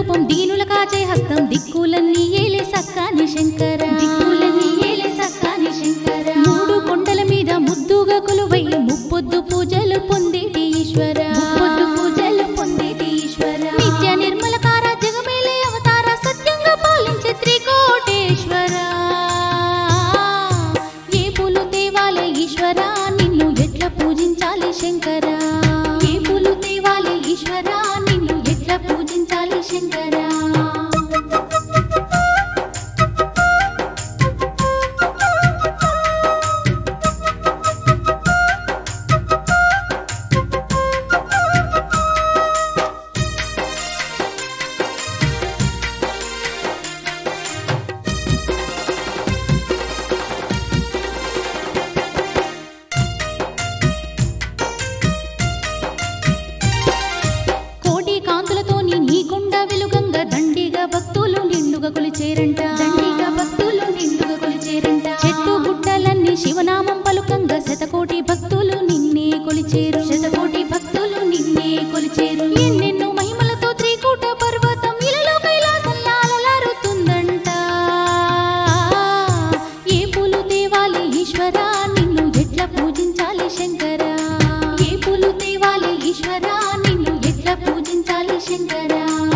రూపం దీనుల కాచే హస్తం దిక్కులన్నీ ఏలే సక్కాని శంకర దిక్కులన్నీ ఏలే సక్కాని శంకర మూడు కొండల మీద ముద్దుగా కొలువై ముప్పొద్దు పూజలు పొందేటి ఈశ్వర ముప్పొద్దు పూజలు పొందేటి ఈశ్వర నిత్య నిర్మలకార జగమేలే అవతార సత్యంగా పాలించే త్రికోటేశ్వర ఏ పూలు తేవాలే ఈశ్వర నిన్ను ఎట్లా పూజించాలి శంకర ఏ పూలు తేవాలే ఈశ్వర నిన్ను ఎట్లా పూజించాలి శంకర కోటి కాంతులతోని నీ గుండ వెలుగంగా దండిగా భక్తులు నిండుగా కొలిచేరంట దండిగా భక్తులు నిండుగా కొలిచేరంట చెట్టు గుట్టలన్నీ శివనామం పలుకంగా శతకోటి భక్తులు నిన్నే కొలిచేరు శతకోటి భక్తులు నిన్నే కొలిచేరు ఎన్నెన్నో మహిమలతో త్రికూట పర్వతం ఇలలో కైలాసంలా అలలారుతుందంట ఏ పూలు తేవాలి ఈశ్వర నిన్ను ఎట్లా పూజించాలి శంకర ఏ పూలు తేవాలి ఈశ్వర నిన్ను ఎట్లా పూజించాలి శంకర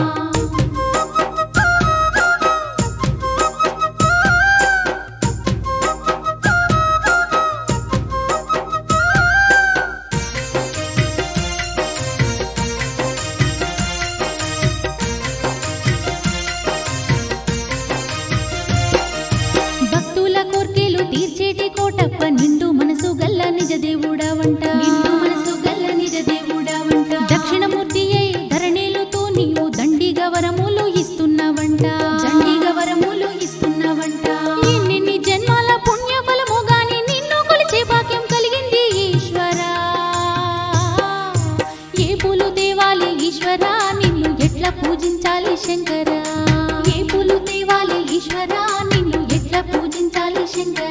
భక్తుల కోర్కెలు తీర్చేటి కోటప్ప నిండు మనసు గల్ల నిజ దేవుడవంట నిండు మనసు గల్ల నిజ దేవుడవంట దక్షిణమూర్తి అయి ధరణేలుతో నీవు దండిగా వరములు ఇస్తున్నవంట దండిగా వరములు ఇస్తున్నవంట ఎన్నెన్ని జన్మాల పుణ్య ఫలము గాని నిన్ను కొలిచే భాగ్యం కలిగింది ఈశ్వరా ఏ పూలు తేవాలి ఈశ్వర నిన్ను ఎట్లా పూజించాలి శంకర ఏ పూలు తేవాలి ఈశ్వర నిన్ను ఎట్లా పూజించాలి శంకర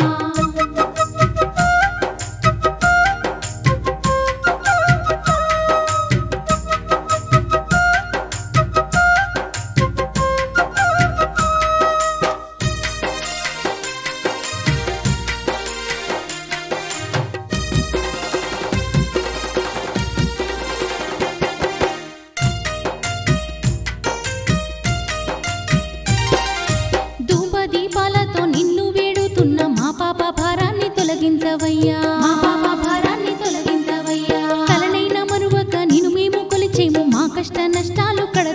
ధూప దీపాలతో నిన్ను వేడుతున్న మా పాప భారాన్ని తొలగించవయ్యా మా పాప భారాన్ని తొలగించవయ్యా కలనైన మరువక నిన్ను మేము కొలిచేము మా కష్ట నష్టాలు కడ